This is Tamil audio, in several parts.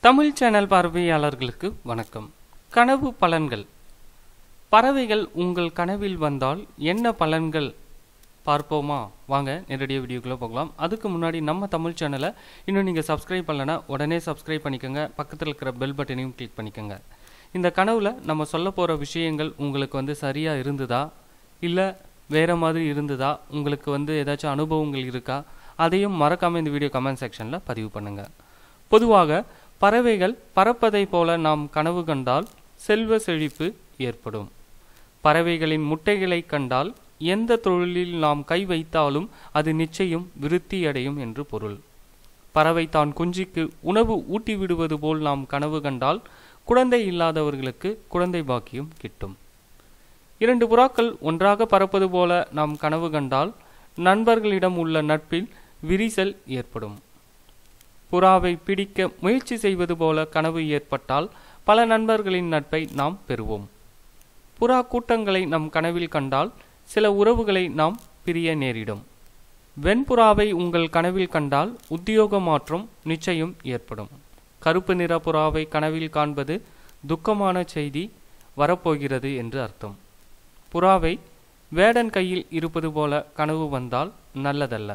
தமிழ் சேனல் பார்வையாளர்களுக்கு வணக்கம் கனவு பலன்கள் பறவைகள் உங்கள் கனவில் வந்தால் என்ன பலன்கள் பார்ப்போமா வாங்க நேரடியாக வீடியோக்குள்ளே போகலாம் அதுக்கு முன்னாடி நம்ம தமிழ் சேனலை இன்னும் நீங்கள் சப்ஸ்கிரைப் பண்ணலனா உடனே சப்ஸ்கிரைப் பண்ணிக்கோங்க பக்கத்தில் இருக்கிற பெல் பட்டனையும் கிளிக் பண்ணிக்கோங்க இந்த கனவில் நம்ம சொல்ல போகிற விஷயங்கள் உங்களுக்கு வந்து சரியாக இருந்ததா இல்லை வேறு மாதிரி இருந்ததா உங்களுக்கு வந்து ஏதாச்சும் அனுபவங்கள் இருக்கா அதையும் மறக்காமல் இந்த வீடியோ கமெண்ட் செக்ஷனில் பதிவு பண்ணுங்கள் பொதுவாக பறவைகள் பறப்பதைப் போல நாம் கனவு கண்டால் செல்வ செழிப்பு ஏற்படும் பறவைகளின் முட்டைகளை கண்டால் எந்த தொழிலில் நாம் கை வைத்தாலும் அது நிச்சயம் விருத்தியடையும் என்று பொருள் பறவை தான் குஞ்சுக்கு உணவு ஊட்டி விடுவது போல் நாம் கனவு கண்டால் குழந்தை இல்லாதவர்களுக்கு குழந்தை பாக்கியம் கிட்டும் இரண்டு புறாக்கள் ஒன்றாக பறப்பது போல நாம் கனவு கண்டால் நண்பர்களிடம் உள்ள நட்பில் விரிசல் ஏற்படும் புறாவை பிடிக்க முயற்சி செய்வது போல கனவு ஏற்பட்டால் பல நண்பர்களின் நட்பை நாம் பெறுவோம் புறா கூட்டங்களை நம் கனவில் கண்டால் சில உறவுகளை நாம் பிரிய நேரிடும் வெண்புறாவை உங்கள் கனவில் கண்டால் உத்தியோக மாற்றம் நிச்சயம் ஏற்படும் கருப்பு நிற புறாவை கனவில் காண்பது துக்கமான செய்தி வரப்போகிறது என்று அர்த்தம் புறாவை வேடன் கையில் இருப்பது போல கனவு வந்தால் நல்லதல்ல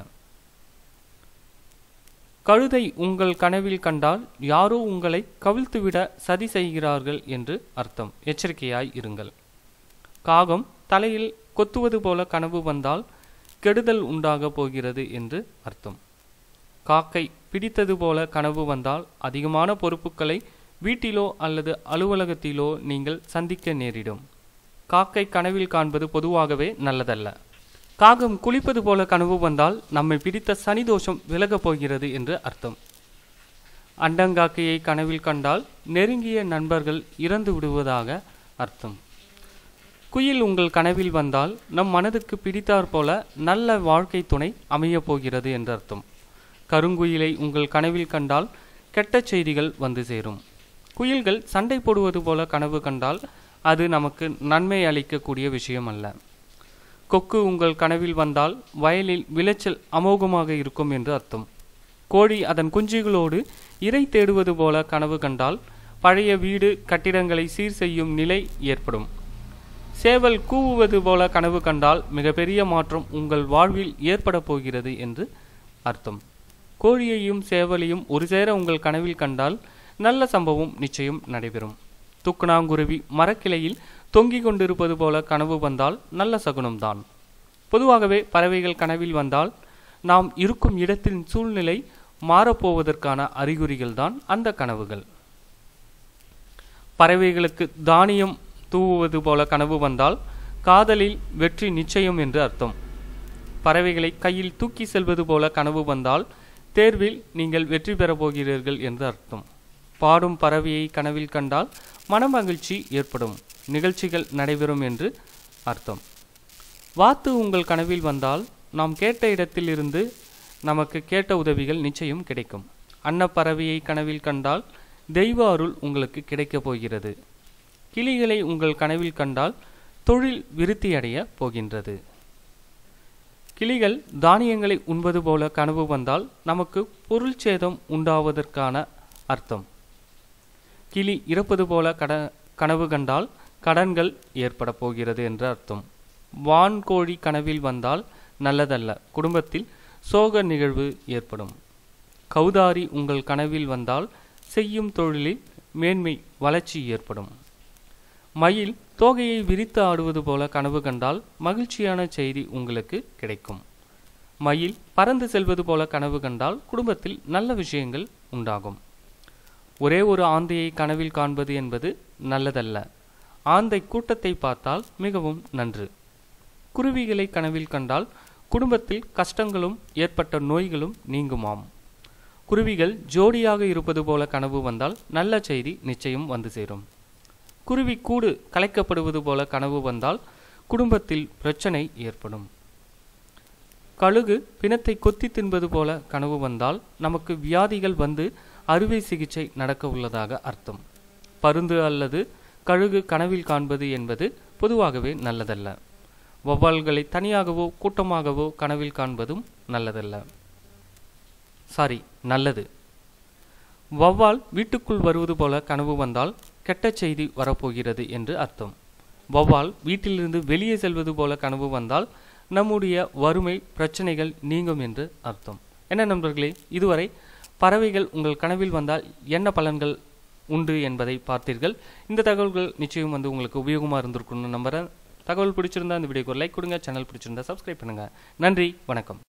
கழுதை உங்கள் கனவில் கண்டால் யாரோ உங்களை கவிழ்த்துவிட சதி செய்கிறார்கள் என்று அர்த்தம் எச்சரிக்கையாய் இருங்கள் காகம் தலையில் கொத்துவது போல கனவு வந்தால் கெடுதல் உண்டாக போகிறது என்று அர்த்தம் காக்கை பிடித்தது போல கனவு வந்தால் அதிகமான பொறுப்புகளை வீட்டிலோ அல்லது அலுவலகத்திலோ நீங்கள் சந்திக்க நேரிடும் காக்கை கனவில் காண்பது பொதுவாகவே நல்லதல்ல காகம் குளிப்பது போல கனவு வந்தால் நம்மை பிடித்த சனி தோஷம் விலகப் போகிறது என்று அர்த்தம் அண்டங்காக்கையை கனவில் கண்டால் நெருங்கிய நண்பர்கள் இறந்து விடுவதாக அர்த்தம் குயில் உங்கள் கனவில் வந்தால் நம் மனதுக்கு பிடித்தாற் போல நல்ல வாழ்க்கை துணை அமையப் போகிறது என்று அர்த்தம் கருங்குயிலை உங்கள் கனவில் கண்டால் கெட்ட செய்திகள் வந்து சேரும் குயில்கள் சண்டை போடுவது போல கனவு கண்டால் அது நமக்கு நன்மை அளிக்கக்கூடிய விஷயம் அல்ல கொக்கு உங்கள் கனவில் வந்தால் வயலில் விளைச்சல் அமோகமாக இருக்கும் என்று அர்த்தம் கோழி அதன் குஞ்சுகளோடு இறை தேடுவது போல கனவு கண்டால் பழைய வீடு கட்டிடங்களை சீர் செய்யும் நிலை ஏற்படும் சேவல் கூவுவது போல கனவு கண்டால் மிகப்பெரிய மாற்றம் உங்கள் வாழ்வில் ஏற்பட போகிறது என்று அர்த்தம் கோழியையும் சேவலையும் ஒரு சேர உங்கள் கனவில் கண்டால் நல்ல சம்பவம் நிச்சயம் நடைபெறும் துக்குனாங்குருவி மரக்கிளையில் தொங்கிக் கொண்டிருப்பது போல கனவு வந்தால் நல்ல சகுனம்தான் பொதுவாகவே பறவைகள் கனவில் வந்தால் நாம் இருக்கும் இடத்தின் சூழ்நிலை மாறப்போவதற்கான அறிகுறிகள்தான் அந்த கனவுகள் பறவைகளுக்கு தானியம் தூவுவது போல கனவு வந்தால் காதலில் வெற்றி நிச்சயம் என்று அர்த்தம் பறவைகளை கையில் தூக்கி செல்வது போல கனவு வந்தால் தேர்வில் நீங்கள் வெற்றி பெறப் போகிறீர்கள் என்று அர்த்தம் பாடும் பறவையை கனவில் கண்டால் மனமகிழ்ச்சி ஏற்படும் நிகழ்ச்சிகள் நடைபெறும் என்று அர்த்தம் வாத்து உங்கள் கனவில் வந்தால் நாம் கேட்ட இடத்திலிருந்து நமக்கு கேட்ட உதவிகள் நிச்சயம் கிடைக்கும் அன்னப்பறவையை கனவில் கண்டால் தெய்வ அருள் உங்களுக்கு கிடைக்கப் போகிறது கிளிகளை உங்கள் கனவில் கண்டால் தொழில் விருத்தியடைய போகின்றது கிளிகள் தானியங்களை உண்பது போல கனவு வந்தால் நமக்கு பொருள் சேதம் உண்டாவதற்கான அர்த்தம் கிளி இறப்பது போல கட கனவு கண்டால் கடன்கள் ஏற்பட போகிறது என்று அர்த்தம் வான்கோழி கனவில் வந்தால் நல்லதல்ல குடும்பத்தில் சோக நிகழ்வு ஏற்படும் கௌதாரி உங்கள் கனவில் வந்தால் செய்யும் தொழிலில் மேன்மை வளர்ச்சி ஏற்படும் மயில் தோகையை விரித்து ஆடுவது போல கனவு கண்டால் மகிழ்ச்சியான செய்தி உங்களுக்கு கிடைக்கும் மயில் பறந்து செல்வது போல கனவு கண்டால் குடும்பத்தில் நல்ல விஷயங்கள் உண்டாகும் ஒரே ஒரு ஆந்தையை கனவில் காண்பது என்பது நல்லதல்ல ஆந்தை கூட்டத்தை பார்த்தால் மிகவும் நன்று குருவிகளை கனவில் கண்டால் குடும்பத்தில் கஷ்டங்களும் ஏற்பட்ட நோய்களும் நீங்குமாம் குருவிகள் ஜோடியாக இருப்பது போல கனவு வந்தால் நல்ல செய்தி நிச்சயம் வந்து சேரும் குருவி கூடு கலைக்கப்படுவது போல கனவு வந்தால் குடும்பத்தில் பிரச்சனை ஏற்படும் கழுகு பிணத்தை கொத்தி தின்பது போல கனவு வந்தால் நமக்கு வியாதிகள் வந்து அறுவை சிகிச்சை நடக்க உள்ளதாக அர்த்தம் பருந்து அல்லது கழுகு கனவில் காண்பது என்பது பொதுவாகவே நல்லதல்ல வௌவால்களை தனியாகவோ கூட்டமாகவோ கனவில் காண்பதும் நல்லதல்ல சாரி நல்லது வௌவால் வீட்டுக்குள் வருவது போல கனவு வந்தால் கெட்ட செய்தி வரப்போகிறது என்று அர்த்தம் வௌவால் வீட்டிலிருந்து வெளியே செல்வது போல கனவு வந்தால் நம்முடைய வறுமை பிரச்சனைகள் நீங்கும் என்று அர்த்தம் என்ன நண்பர்களே இதுவரை பறவைகள் உங்கள் கனவில் வந்தால் என்ன பலன்கள் உண்டு என்பதை பார்த்தீர்கள் இந்த தகவல்கள் நிச்சயம் வந்து உங்களுக்கு உபயோகமாக இருந்திருக்கும்னு நம்புறேன் தகவல் பிடிச்சிருந்தா இந்த வீடியோக்கு ஒரு லைக் கொடுங்க சேனல் பிடிச்சிருந்தா சப்ஸ்கிரைப் பண்ணுங்க நன்றி வணக்கம்